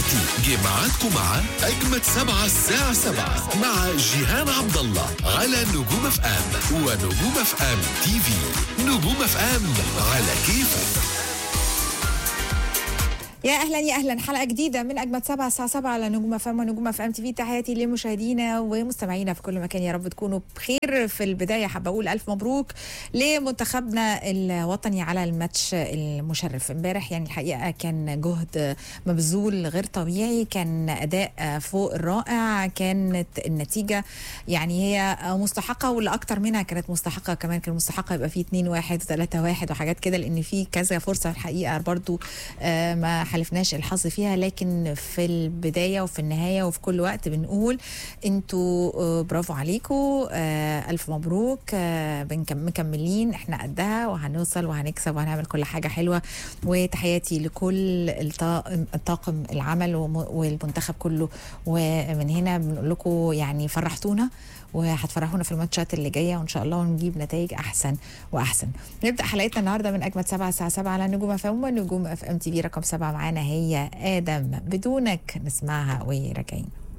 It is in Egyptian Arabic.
دلوقتي جه ميعادكم مع أجمد سبعة الساعة سبعة مع جيهان عبد الله على نجوم اف ام ونجوم اف ام تي في نجوم اف ام على كيفك يا اهلا يا اهلا حلقه جديده من اجمد سبعة الساعه 7 على نجوم اف ام ونجوم اف ام تي في تحياتي لمشاهدينا ومستمعينا في كل مكان يا رب تكونوا بخير في البدايه حابه اقول الف مبروك لمنتخبنا الوطني على الماتش المشرف امبارح يعني الحقيقه كان جهد مبذول غير طبيعي كان اداء فوق الرائع كانت النتيجه يعني هي مستحقه واللي اكتر منها كانت مستحقه كمان كان مستحقه يبقى فيه 2 1 و3 1 وحاجات كده لان في كذا فرصه الحقيقه برضو آه، ما حلفناش الحظ فيها لكن في البدايه وفي النهايه وفي كل وقت بنقول انتوا آه، برافو عليكم آه، الف مبروك آه، بنكم- مكملين احنا قدها وهنوصل وهنكسب وهنعمل كل حاجه حلوه وتحياتي لكل الطاقم الطاقم العمل وم- والمنتخب كله ومن هنا بنقول لكم يعني فرحتونا وهتفرحونا في الماتشات اللي جايه وان شاء الله ونجيب نتائج احسن واحسن نبدا حلقتنا النهارده من اجمد سبعة الساعه 7 على نجوم اف ام ونجوم اف ام تي في رقم 7 معانا هي ادم بدونك نسمعها وراجعين